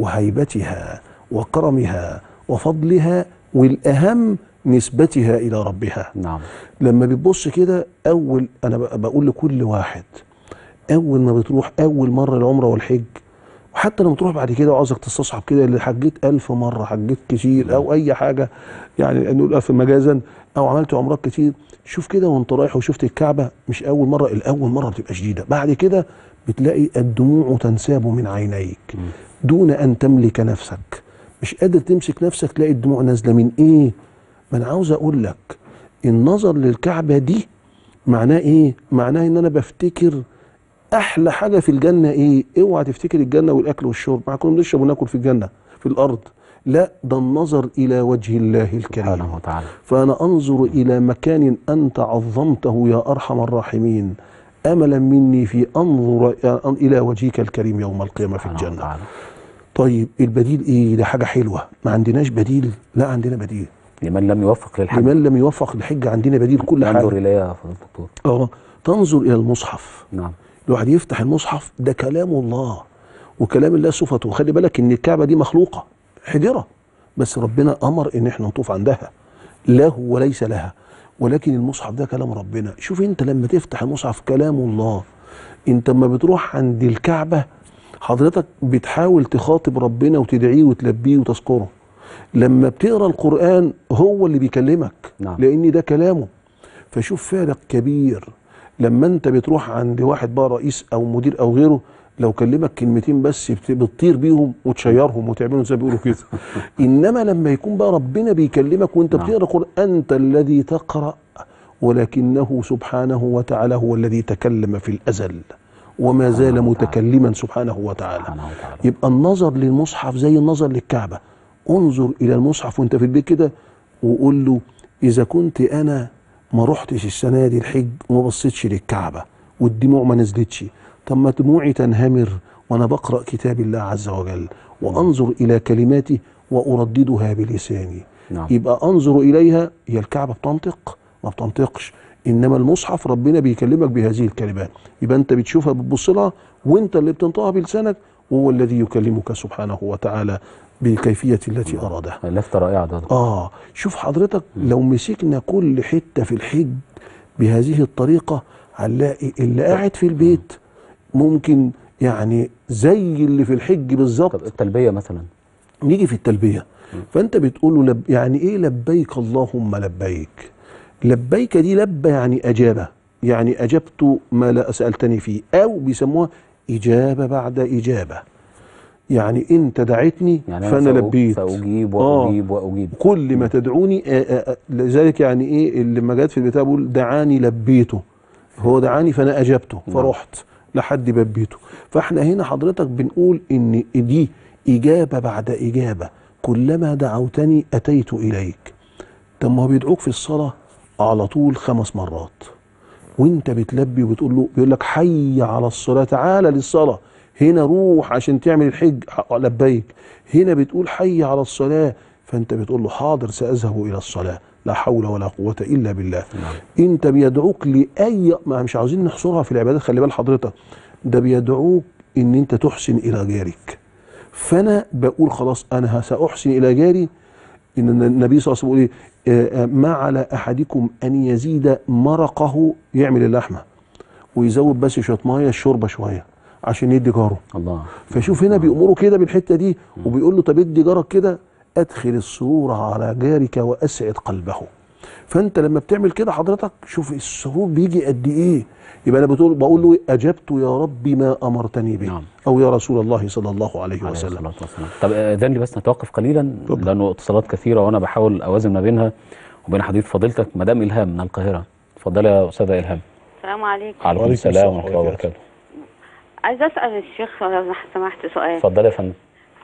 وهيبتها وكرمها وفضلها والاهم نسبتها الى ربها نعم لما بتبص كده اول انا ب- بقول لكل واحد اول ما بتروح اول مره العمره والحج وحتى لما تروح بعد كده وعاوزك تستصحب كده اللي حجيت ألف مرة حجيت كتير أو أي حاجة يعني نقول ألف مجازا أو عملت عمرات كتير شوف كده وأنت رايح وشفت الكعبة مش أول مرة الأول مرة بتبقى شديدة بعد كده بتلاقي الدموع تنساب من عينيك دون أن تملك نفسك مش قادر تمسك نفسك تلاقي الدموع نازلة من إيه؟ ما أنا عاوز أقول لك النظر للكعبة دي معناه إيه؟ معناه إن أنا بفتكر احلى حاجه في الجنه ايه اوعى تفتكر الجنه والاكل والشرب ما كنا بنشرب وناكل في الجنه في الارض لا ده النظر الى وجه الله الكريم سبحانه وتعالى فانا انظر الى مكان انت عظمته يا ارحم الراحمين املا مني في انظر الى وجهك الكريم يوم القيامه في سبحانه الجنه وتعالى طيب البديل ايه ده حاجه حلوه ما عندناش بديل لا عندنا بديل لمن لم يوفق للحج لمن لم يوفق الحج عندنا بديل كل انظر حاجه إليها يا فضيلة الدكتور اه تنظر الى المصحف نعم الواحد يفتح المصحف ده كلام الله وكلام الله صفته وخلي بالك ان الكعبه دي مخلوقه حجره بس ربنا امر ان احنا نطوف عندها له وليس لها ولكن المصحف ده كلام ربنا شوف انت لما تفتح المصحف كلام الله انت لما بتروح عند الكعبه حضرتك بتحاول تخاطب ربنا وتدعيه وتلبيه وتذكره لما بتقرا القران هو اللي بيكلمك نعم. لان ده كلامه فشوف فارق كبير لما انت بتروح عند واحد بقى رئيس او مدير او غيره لو كلمك كلمتين بس بت- بتطير بيهم وتشيرهم وتعملهم زي ما بيقولوا كده انما لما يكون بقى ربنا بيكلمك وانت نعم. بتقرا القران انت الذي تقرا ولكنه سبحانه وتعالى هو الذي تكلم في الازل وما زال سبحانه وتعالى. متكلما سبحانه وتعالى سبحانه وتعالى يبقى النظر للمصحف زي النظر للكعبة انظر إلى المصحف وانت في البيت كده وقول له إذا كنت أنا ما رحتش السنة دي الحج وما بصيتش للكعبة والدموع ما نزلتش طب ما دموعي تنهمر وأنا بقرأ كتاب الله عز وجل وأنظر إلى كلماتي وأرددها بلساني نعم يبقى انظر اليها هي الكعبه بتنطق ما بتنطقش انما المصحف ربنا بيكلمك بهذه الكلمات يبقى انت بتشوفها بتبص لها وانت اللي بتنطقها بلسانك وهو الذي يكلمك سبحانه وتعالى بالكيفيه التي ارادها لفته رائعه ده اه شوف حضرتك لو مسكنا كل حته في الحج بهذه الطريقه هنلاقي اللي قاعد في البيت ممكن يعني زي اللي في الحج بالظبط طب التلبيه مثلا نيجي في التلبيه فانت بتقول له لب يعني ايه لبيك اللهم لبيك لبيك دي لبى يعني اجابه يعني اجبت ما لا سالتني فيه او بيسموها اجابه بعد اجابه يعني انت دعيتني يعني فانا سأ- لبيت ساجيب آه. واجيب واجيب كل ما تدعوني آآ آآ لذلك يعني ايه اللي لما جت في البتاع بيقول دعاني لبيته هو دعاني فانا اجبته نعم. فرحت لحد ببيته فاحنا هنا حضرتك بنقول ان دي اجابه بعد اجابه كلما دعوتني اتيت اليك طب ما هو بيدعوك في الصلاه على طول خمس مرات وانت بتلبي وبتقول له بيقول لك حي على الصلاه تعالى للصلاه هنا روح عشان تعمل الحج ح- لبيك هنا بتقول حي على الصلاه فانت بتقول له حاضر ساذهب الى الصلاه لا حول ولا قوه الا بالله نعم. انت بيدعوك لاي ما مش عاوزين نحصرها في العبادات خلي بال حضرتك ده بيدعوك ان انت تحسن الى جارك فانا بقول خلاص انا ساحسن الى جاري ان النبي صلى الله عليه وسلم بيقول ايه آه، آه، ما على احدكم ان يزيد مرقه يعمل اللحمه ويزود بس شويه ميه الشوربه شويه عشان يدي جاره الله فشوف هنا بيأمره كده بالحته دي وبيقول له طب ادي جارك كده ادخل السرور على جارك واسعد قلبه فانت لما بتعمل كده حضرتك شوف السرور بيجي قد ايه يبقى انا بتقول بقول له اجبت يا ربي ما امرتني به نعم. او يا رسول الله صلى الله عليه عليه وسلم الصلاه والسلام طب اذن لي بس نتوقف قليلا اتفضل. لانه اتصالات كثيره وانا بحاول اوازن ما بينها وبين حديث فضيلتك مدام الهام من القاهره اتفضلي يا استاذه الهام السلام عليكم عليكم وعليكم السلام السلام ورحمه الله وبركاته. وبركاته عايزه اسال الشيخ لو سمحت سؤال اتفضلي يا فندم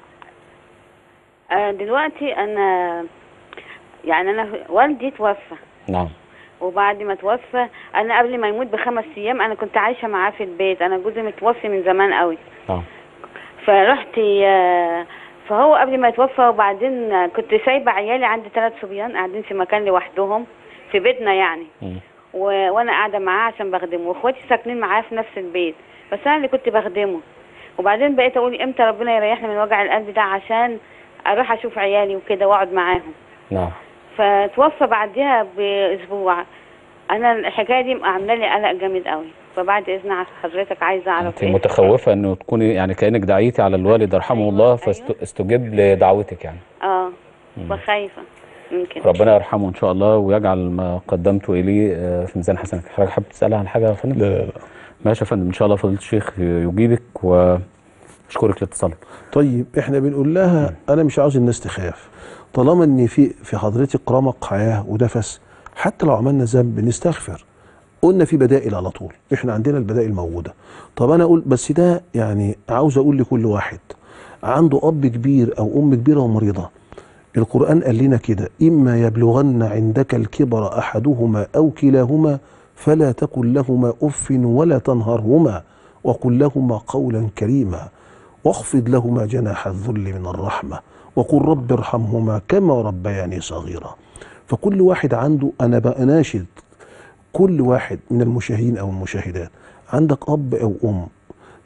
آه دلوقتي انا يعني انا والدي توفى نعم وبعد ما توفى انا قبل ما يموت بخمس ايام انا كنت عايشه معاه في البيت انا جوزي متوفي من زمان قوي نعم فرحت آه، فهو قبل ما يتوفى وبعدين آه، كنت سايبه عيالي عندي ثلاث صبيان قاعدين في مكان لوحدهم في بيتنا يعني مم. و... وانا قاعده معاه عشان بخدمه واخواتي ساكنين معاه في نفس البيت بس انا اللي كنت بخدمه وبعدين بقيت اقول امتى ربنا يريحني من وجع القلب ده عشان اروح اشوف عيالي وكده واقعد معاهم نعم فتوفى بعدها باسبوع انا الحكايه دي عامله لي قلق جامد قوي فبعد اذن حضرتك عايزه اعرف انت ايه متخوفه انه تكوني يعني كانك دعيتي على الوالد رحمه أيوة، الله أيوة. فاستجب لدعوتك يعني اه وخايفه يمكن ربنا يرحمه ان شاء الله ويجعل ما قدمته اليه آه، في ميزان حسناتك حضرتك حابب تسالها عن حاجه يا فندم لا لا لا ماشي يا فندم ان شاء الله فضيله الشيخ يجيبك واشكرك لاتصالك طيب احنا بنقول لها انا مش عاوز الناس تخاف طالما ان في في حضرتك رمق حياه ونفس حتى لو عملنا ذنب نستغفر قلنا في بدائل على طول احنا عندنا البدائل موجوده طب انا اقول بس ده يعني عاوز اقول لكل واحد عنده اب كبير او ام كبيره ومريضه القران قال لنا كده اما يبلغن عندك الكبر احدهما او كلاهما فلا تقل لهما اف ولا تنهرهما وقل لهما قولا كريما واخفض لهما جناح الذل من الرحمه وقل رب ارحمهما كما ربياني صغيرا فكل واحد عنده انا بناشد كل واحد من المشاهدين او المشاهدات عندك اب او ام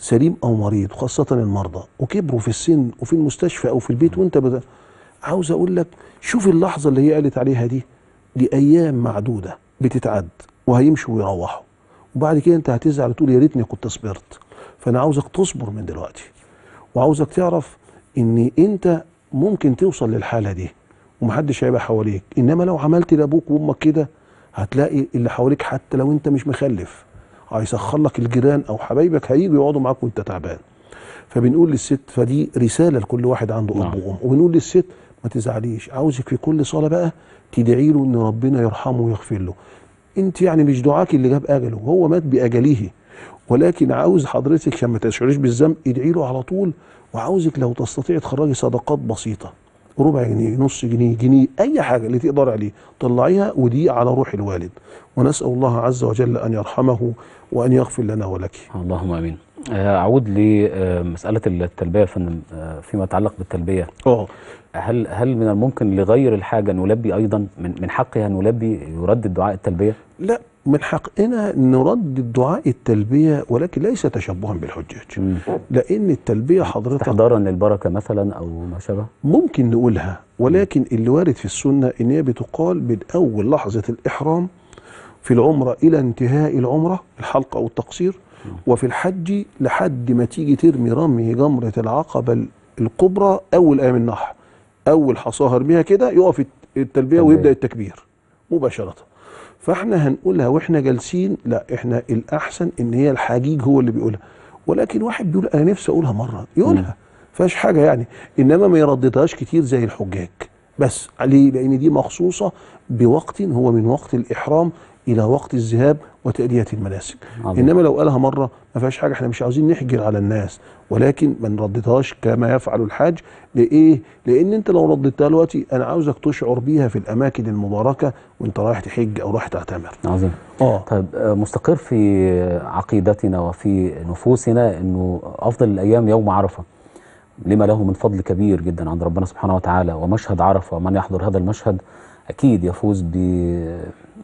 سليم او مريض وخاصه المرضى وكبروا في السن وفي المستشفى او في البيت وانت بدا عاوز اقول لك شوف اللحظه اللي هي قالت عليها دي دي ايام معدوده بتتعد وهيمشوا ويروحوا وبعد كده انت هتزعل وتقول يا ريتني كنت صبرت فانا عاوزك تصبر من دلوقتي وعاوزك تعرف ان انت ممكن توصل للحاله دي ومحدش هيبقى حواليك انما لو عملت لابوك وامك كده هتلاقي اللي حواليك حتى لو انت مش مخلف هيسخر لك الجيران او حبايبك هيجوا يقعدوا معاك وانت تعبان فبنقول للست فدي رساله لكل واحد عنده نعم. اب وام وبنقول للست ما تزعليش عاوزك في كل صلاه بقى تدعي له ان ربنا يرحمه ويغفر له انت يعني مش دعاك اللي جاب اجله هو مات باجله ولكن عاوز حضرتك عشان ما تشعريش بالذنب ادعي له على طول وعاوزك لو تستطيع تخرجي صدقات بسيطه ربع جنيه نص جنيه جنيه اي حاجه اللي تقدر عليه طلعيها ودي على روح الوالد ونسال الله عز وجل ان يرحمه وان يغفر لنا ولك اللهم امين آه، اعود لمساله التلبيه يا فندم آه، فيما يتعلق بالتلبيه اه هل هل من الممكن لغير الحاجه نلبي ايضا من من حقها نلبي يردد دعاء التلبيه لا من حقنا نردد دعاء التلبيه ولكن ليس تشبها بالحجاج مم. لان التلبيه حضرتك استحضارا للبركه مثلا او ما شابه ممكن نقولها ولكن اللي وارد في السنه ان هي بتقال من اول لحظه الاحرام في العمره الى انتهاء العمره الحلقه او التقصير وفي الحج لحد ما تيجي ترمي رمي جمره العقبه الكبرى اول ايام النحر اول حصاه ارميها كده يقف التلبيه تلبية. ويبدا التكبير مباشره فاحنا هنقولها واحنا جالسين لا احنا الاحسن ان هي الحجيج هو اللي بيقولها ولكن واحد بيقول انا نفسي اقولها مره يقولها فيهاش حاجه يعني انما ما يرددهاش كتير زي الحجاج بس ليه لان دي مخصوصه بوقت هو من وقت الاحرام الى وقت الذهاب وتأدية المناسك عظيم. انما لو قالها مره ما فيهاش حاجه احنا مش عاوزين نحجر على الناس ولكن ما نرددهاش كما يفعل الحاج لايه لان انت لو رددتها دلوقتي انا عاوزك تشعر بيها في الاماكن المباركه وانت رايح تحج او رايح تعتمر عظيم اه طيب آه، مستقر في عقيدتنا وفي نفوسنا انه افضل الايام يوم عرفه لما له من فضل كبير جدا عند ربنا سبحانه وتعالى ومشهد عرفه ومن يحضر هذا المشهد اكيد يفوز ب-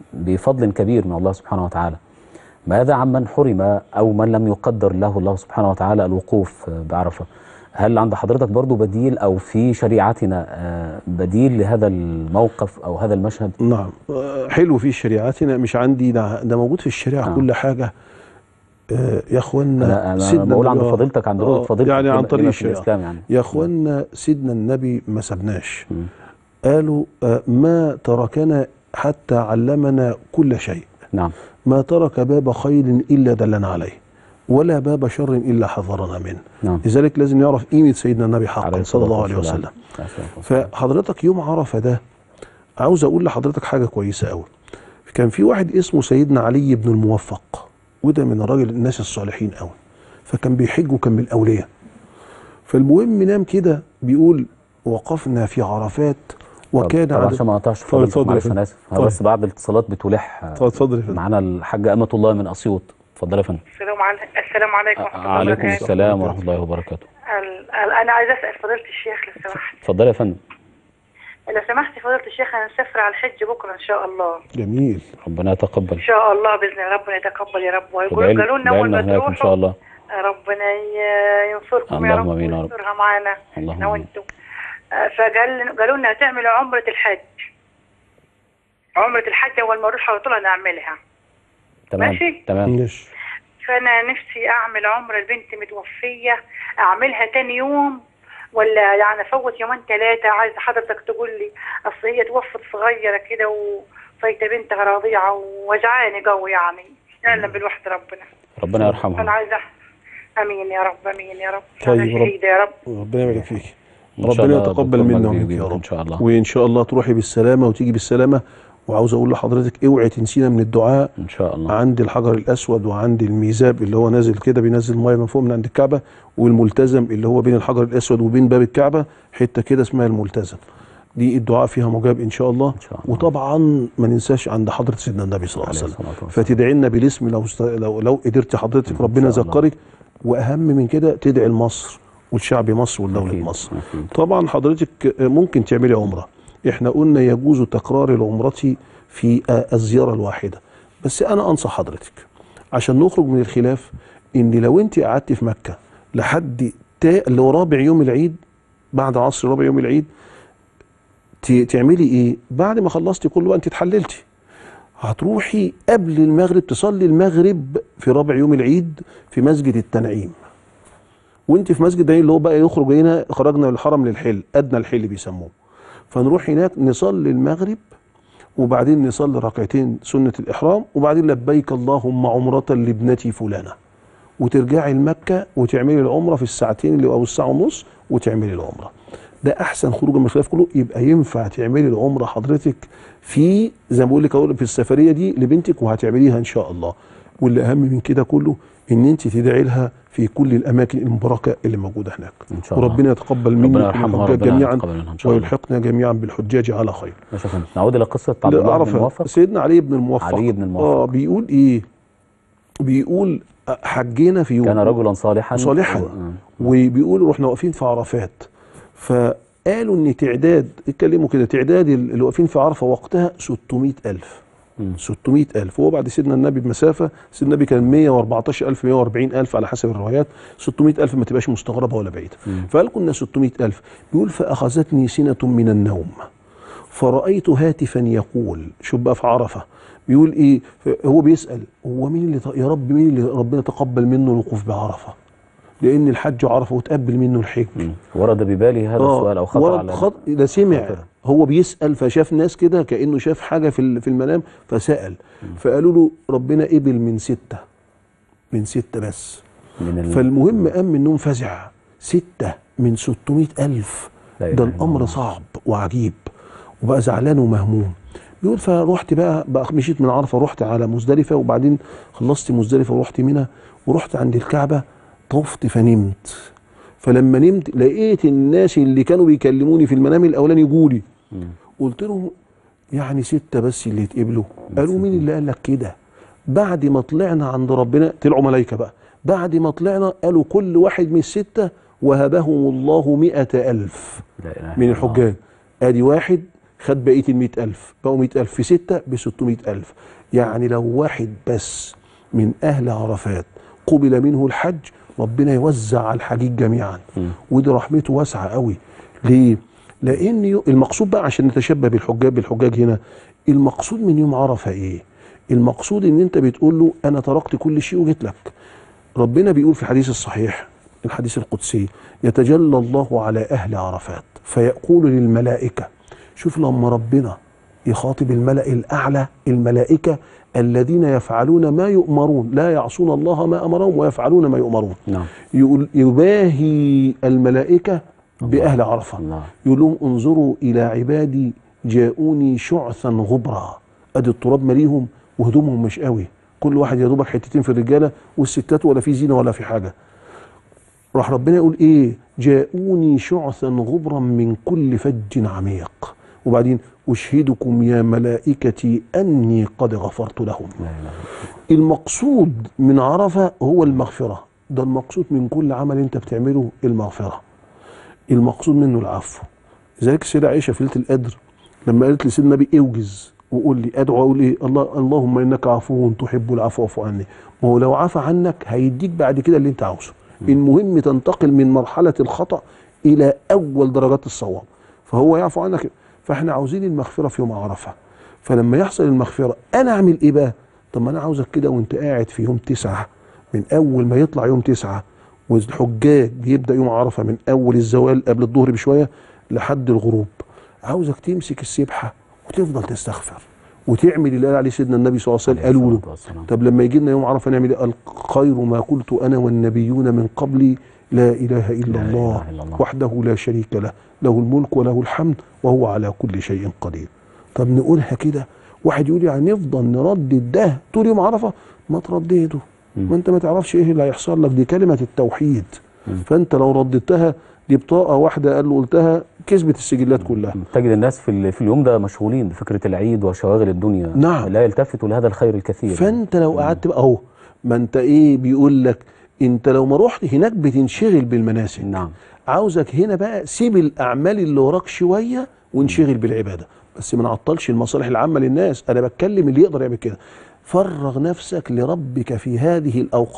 بفضل كبير من الله سبحانه وتعالى ماذا عمن حرم او من لم يقدر له الله سبحانه وتعالى الوقوف بعرفه هل عند حضرتك برضو بديل او في شريعتنا آه، بديل لهذا الموقف او هذا المشهد نعم آه، حلو في شريعتنا مش عندي ده, ده موجود في الشريعه آه. كل حاجه آه، يا اخوانا انا انا سيدنا بقول عند النبي- فضيلتك عند آه، رؤيه فضيلتك يعني عن لما- طريق لما في الشريعه الاسلام يعني يا اخوانا سيدنا النبي ما سبناش مم. قالوا آه، ما تركنا حتى علمنا كل شيء نعم ما ترك باب خير الا دلنا عليه ولا باب شر الا حذرنا منه نعم لذلك لازم نعرف قيمه سيدنا النبي عليه حقا صلى الصلاة الله عليه والسلام. وسلم عليه الصلاة والسلام. فحضرتك يوم عرفه ده عاوز اقول لحضرتك حاجه كويسه قوي كان في واحد اسمه سيدنا علي بن الموفق وده من الراجل الناس الصالحين قوي فكان بيحج وكان من الاولياء فالمهم نام كده بيقول وقفنا في عرفات وكان طب عدد عشان ما اقطعش اتفضل، فضيلتك اتفضل يا معلش فندم. انا اسف اتفضل. بس بعض الاتصالات بتلح اتفضل اتفضل يا فندم معانا الحاجه امه الله من اسيوط اتفضل يا فندم السلام عليكم السلام عليكم ورحمة الله عليكم وبركاته السلام ورحمه الله وبركاته ال- ال- أنا عايزة أسأل فضيلة الشيخ لو سمحت اتفضل يا فندم لو سمحت فضيلة الشيخ أنا مسافرة على الحج بكرة إن شاء الله جميل ربنا يتقبل إن شاء الله بإذن الله ربنا يتقبل يا رب ادعي ويقولوا قالوا لنا ادعي أول لنا ما هناك ان شاء تروحوا الله ربنا ي- ينصركم يا اللهم رب آمين يا رب. ويسترها معانا اللهم احنا آمين. وانتم آه، فقال قالوا لنا تعملوا عمرة الحج عمرة الحج أول ما أروح على طول نعملها تمام ماشي. تمام ماشي فأنا نفسي أعمل عمرة البنت متوفية أعملها تاني يوم ولا يعني أفوت يومين ثلاثة عايزة حضرتك تقول لي أصل هي توفت صغيرة كده وفايتة بنتها رضيعة ووجعاني قوي يعني يعلم بالوحد ربنا ربنا فأنا يرحمها عايزة أمين يا رب أمين يا رب طيب، أنا رب- شهيدة يا رب ربنا يبارك فيك إن شاء ربنا الله يتقبل دكتور منا مجدي ومنك يجيبك يا رب ان شاء الله وان شاء الله تروحي بالسلامه وتيجي بالسلامه وعاوز اقول لحضرتك اوعي تنسينا من الدعاء ان شاء الله عند الحجر الاسود وعند الميزاب اللي هو نازل كده بينزل ميه من فوق من عند الكعبه والملتزم اللي هو بين الحجر الاسود وبين باب الكعبه حته كده اسمها الملتزم دي الدعاء فيها مجاب ان شاء الله إن شاء الله. وطبعا ما ننساش عند حضره سيدنا النبي صلى الله عليه عليه وسلم الصلاة والسلام. فتدعي لنا بالاسم لو است... لو لو قدرت حضرتك ربنا شاء الله. يذكرك واهم من كده تدعي لمصر والشعب مصر ودوله أكيد، مصر أكيد. طبعا حضرتك ممكن تعملي عمره احنا قلنا يجوز تكرار العمره في الزياره الواحده بس انا انصح حضرتك عشان نخرج من الخلاف ان لو انت قعدت في مكه لحد تا اللي هو رابع يوم العيد بعد عصر رابع يوم العيد ت- تعملي ايه بعد ما خلصتي كل وقت انت اتحللتي هتروحي قبل المغرب تصلي المغرب في رابع يوم العيد في مسجد التنعيم وانت في مسجد ده اللي هو بقى يخرج هنا خرجنا من الحرم للحل ادنى الحل بيسموه فنروح هناك نصلي المغرب وبعدين نصلي ركعتين سنة الإحرام وبعدين لبيك اللهم عمرة لابنتي فلانة وترجعي لمكة وتعملي العمرة في الساعتين اللي أو الساعة ونص وتعملي العمرة ده أحسن خروج من الخلاف كله يبقى ينفع تعملي العمرة حضرتك في زي ما بقول لك أقول في السفرية دي لبنتك وهتعمليها إن شاء الله واللي أهم من كده كله إن أنت تدعي لها في كل الأماكن المباركة اللي موجودة هناك إن شاء الله. وربنا يتقبل ربنا مني يرحمها الحجاج وربنا جميعا يتقبل منها إن شاء الله. ويلحقنا جميعا بالحجاج على خير ماشي يا فندم نعود الى قصه عبد لا الله بن اعرف الموفق سيدنا علي بن الموفق علي بن الموفق. اه بيقول ايه بيقول حجينا في يوم كان رجلا صالحا صالحا و- وبيقول رحنا واقفين في عرفات فقالوا ان تعداد اتكلموا كده تعداد اللي واقفين في عرفه وقتها 600 ألف مم. 600 ألف هو بعد سيدنا النبي بمسافة سيدنا النبي كان 114 ألف 140 ألف على حسب الروايات 600 ألف ما تبقاش مستغربة ولا بعيدة فقال كنا 600 ألف بيقول فأخذتني سنة من النوم فرأيت هاتفا يقول شوف بقى في عرفة بيقول ايه هو بيسأل هو مين اللي ط- يا رب مين اللي ربنا تقبل منه الوقوف بعرفة لأن الحج عرفة وتقبل منه الحج مم. ورد ببالي هذا آه، السؤال او خطر ورد على خط ده سمع خاطر. هو بيسأل فشاف ناس كده كأنه شاف حاجة في ال- في المنام فسأل فقالوا له ربنا قبل من ستة من ستة بس من ال... فالمهم قام من النوم فزع ستة من 600 ألف لا إله ده إلا الأمر الله. صعب وعجيب وبقى زعلان ومهموم بيقول فروحت بقى, بقى مشيت من عرفة رحت على مزدلفة وبعدين خلصت مزدلفة ورحت منى ورحت عند الكعبة طفت فنمت فلما نمت لقيت الناس اللي كانوا بيكلموني في المنام الأولاني يجولي قلت لهم يعني ستة بس اللي يتقبلوا قالوا مين اللي قال لك كده بعد ما طلعنا عند ربنا طلعوا ملايكة بقى بعد ما طلعنا قالوا كل واحد من الستة وهبهم الله مئة ألف لا إله من إلا الحجاج ادي واحد خد بقيه ال 100000 بقوا 100000 في ستة ب 600000 يعني لو واحد بس من اهل عرفات قبل منه الحج ربنا يوزع على الحجيج جميعا ودي رحمته واسعه قوي ليه لان يو- المقصود بقى عشان نتشبه بالحجاج بالحجاج هنا المقصود من يوم عرفه ايه المقصود ان انت بتقول له انا تركت كل شيء وجيت لك ربنا بيقول في الحديث الصحيح الحديث القدسي يتجلى الله على أهل عرفات فيقول للملائكة شوف لما ربنا يخاطب الملأ الأعلى الملائكة الذين يفعلون ما يؤمرون لا يعصون الله ما أمرهم ويفعلون ما يؤمرون نعم يقول يباهي الملائكة بأهل عرفة الله. يقول لهم انظروا إلى عبادي جاءوني شعثا غبرا أدي التراب مليهم وهدومهم مش قوي كل واحد يا دوبك حتتين في الرجالة والستات ولا في زينة ولا في حاجة راح ربنا يقول ايه جاءوني شعثا غبرا من كل فج عميق وبعدين اشهدكم يا ملائكتي اني قد غفرت لهم لا إله المقصود من عرفه هو المغفره ده المقصود من كل عمل انت بتعمله المغفره المقصود منه العفو لذلك السيده عائشه في ليله القدر لما قالت لسيدنا النبي اوجز وقول لي ادعو اقول ايه الله اللهم انك عفو تحب العفو واعف عني ما هو لو عفى عنك هيديك بعد كده اللي انت عاوزه المهم تنتقل من مرحله الخطا الى اول درجات الصواب فهو يعفو عنك فاحنا عاوزين المغفره في يوم عرفه فلما يحصل المغفره انا اعمل ايه بقى طب ما انا عاوزك كده وانت قاعد في يوم تسعة من اول ما يطلع يوم تسعة والحجاج بيبدا يوم عرفه من اول الزوال قبل الظهر بشويه لحد الغروب عاوزك تمسك السبحه وتفضل تستغفر وتعمل اللي قال عليه سيدنا النبي صلى الله عليه وسلم عليه قالوا له الصلاة والسلام. طب لما يجي لنا يوم عرفه نعمل ايه قال خير ما قلت انا والنبيون من قبلي لا اله الا لا الله إله إلا الله. وحده لا شريك له له الملك وله الحمد وهو على كل شيء قدير طب نقولها كده واحد يقول يعني نفضل نردد ده طول يوم عرفه ما تردده ما انت ما تعرفش ايه اللي هيحصل لك دي كلمه التوحيد فانت لو رددتها دي بطاقه واحده قال له قلتها كسبت السجلات كلها تجد الناس في, ال- في اليوم ده مشغولين بفكرة العيد وشواغل الدنيا نعم. لا يلتفتوا لهذا الخير الكثير فانت لو قعدت بقى اهو ما انت ايه بيقول لك انت لو ما رحت هناك بتنشغل بالمناسك نعم عاوزك هنا بقى سيب الاعمال اللي وراك شويه وانشغل بالعباده بس ما نعطلش المصالح العامه للناس انا بتكلم اللي يقدر يعمل كده فرغ نفسك لربك في هذه الاوقات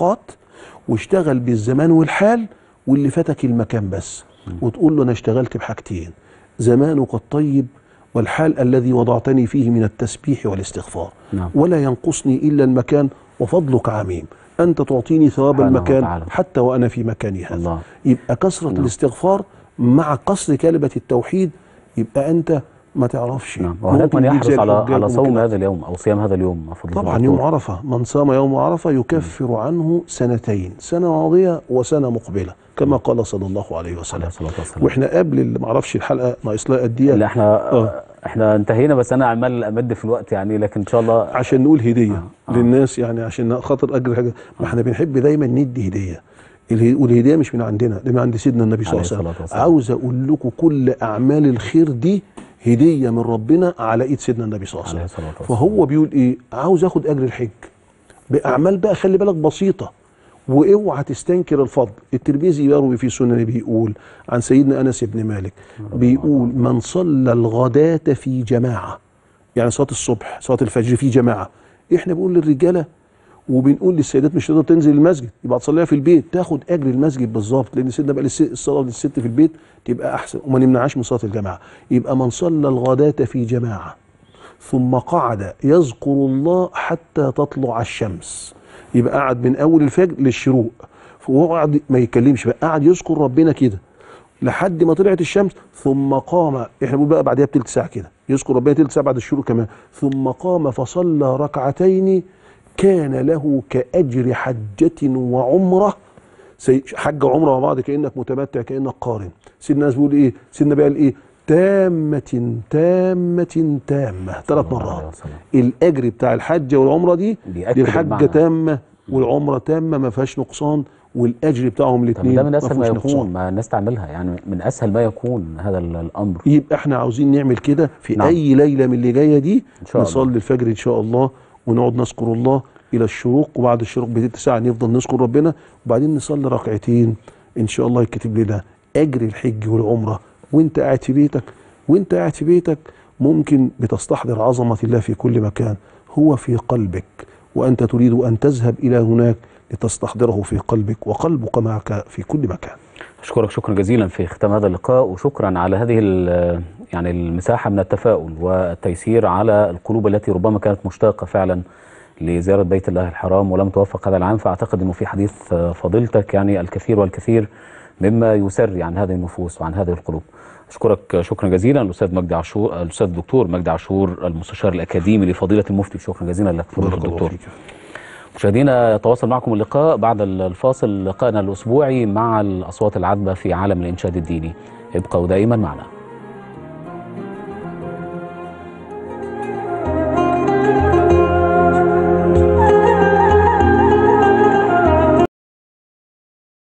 واشتغل بالزمان والحال واللي فاتك المكان بس وتقول له انا اشتغلت بحاجتين زمانك الطيب والحال الذي وضعتني فيه من التسبيح والاستغفار نعم. ولا ينقصني الا المكان وفضلك عميم انت تعطيني ثواب سبحانه المكان وتعالى. حتى وانا في مكاني هذا الله. يبقى كثره نعم. الاستغفار مع قصر كلمه التوحيد يبقى انت ما تعرفش نعم وهناك ممكن من يجيك زي يحرص على الحجاج على صوم وممكن- هذا اليوم او صيام هذا اليوم فضيلة طبعا الدكتور. يوم عرفة من صام يوم عرفة يكفر عنه سنتين سنة ماضية وسنة مقبلة كما قال صلى الله عليه عليه وسلم الصلاة والسلام واحنا قبل اللي معرفش الحلقة ناقص لها قد لا ايه احنا آه. احنا انتهينا بس انا عمال امد في الوقت يعني لكن ان شاء الله عشان نقول هدية آه. للناس يعني عشان خاطر أجر حاجة ما احنا بنحب دايما ندي هدية اله- والهدية مش من عندنا دي من عند سيدنا النبي صلى الله عليه عليه الصلاة وسلم والسلام. عاوز أقول لكم كل أعمال الخير دي هدية من ربنا على إيد سيدنا النبي صلى الله عليه عليه الصلاة وسلم والسلام. فهو بيقول إيه عاوز أخد أجر الحج بأعمال بقى خلي بالك بسيطة واوعى تستنكر الفضل الترمذي يروي في سننه بيقول عن سيدنا انس بن مالك بيقول من صلى الغداة في جماعة يعني صلاة الصبح صلاة الفجر في جماعة احنا بنقول للرجالة وبنقول للسيدات مش تقدر تنزل المسجد يبقى تصليها في البيت تاخد اجر المسجد بالظبط لان سيدنا بقى للس- الصلاه للست في البيت تبقى احسن وما نمنعهاش من صلاه الجماعه يبقى من صلى الغداة في جماعه ثم قعد يذكر الله حتى تطلع الشمس يبقى قعد من اول الفجر للشروق وهو قعد ما يتكلمش بقى قعد يذكر ربنا كده لحد ما طلعت الشمس ثم قام احنا بنقول بقى بعدها بتلت ساعه كده يذكر ربنا تلت ساعه بعد الشروق كمان ثم قام فصلى ركعتين كان له كاجر حجه وعمره سي- حج وعمره مع بعض كانك متمتع كانك قارن سيدنا الناس بيقول ايه سيدنا بقى قال ايه تامة تامة تامة ثلاث الله عليه مرات وسلم. الأجر بتاع الحجة والعمرة دي بيأكد دي الحجة المعنى. تامة والعمرة تامة ما فيهاش نقصان والأجر بتاعهم طب الاثنين ده من اسهل ما فيهوش يكون نقصان ما الناس تعملها يعني من اسهل ما يكون هذا ال- الامر يبقى احنا عاوزين نعمل كده في نعم. أي ليلة من اللي جاية دي إن شاء الله. نصلي الفجر إن شاء الله ونقعد نذكر الله إلى الشروق وبعد الشروق بتلت ساعة نفضل نذكر ربنا وبعدين نصلي ركعتين إن شاء الله يكتب لنا أجر الحج والعمرة وأنت قاعد في بيتك وأنت قاعد في بيتك ممكن بتستحضر عظمة الله في كل مكان هو في قلبك وأنت تريد أن تذهب إلى هناك لتستحضره في قلبك وقلبك معك في كل مكان أشكرك شكرا جزيلا في ختام هذا اللقاء وشكرا على هذه ال- يعني المساحة من التفاؤل والتيسير على القلوب التي ربما كانت مشتاقة فعلا لزيارة بيت الله الحرام ولم توفق هذا العام فأعتقد أنه في حديث فضيلتك يعني الكثير والكثير مما يسري عن هذه النفوس وعن هذه القلوب أشكرك شكرا جزيلا الأستاذ مجدي عاشور الأستاذ الدكتور مجدي عاشور المستشار الأكاديمي لفضيلة المفتي شكرا جزيلا لك فضيلة بارك الله الدكتور فيك مشاهدينا يتواصل معكم اللقاء بعد الفاصل لقائنا الأسبوعي مع الأصوات العذبة في عالم الإنشاد الديني ابقوا دائما معنا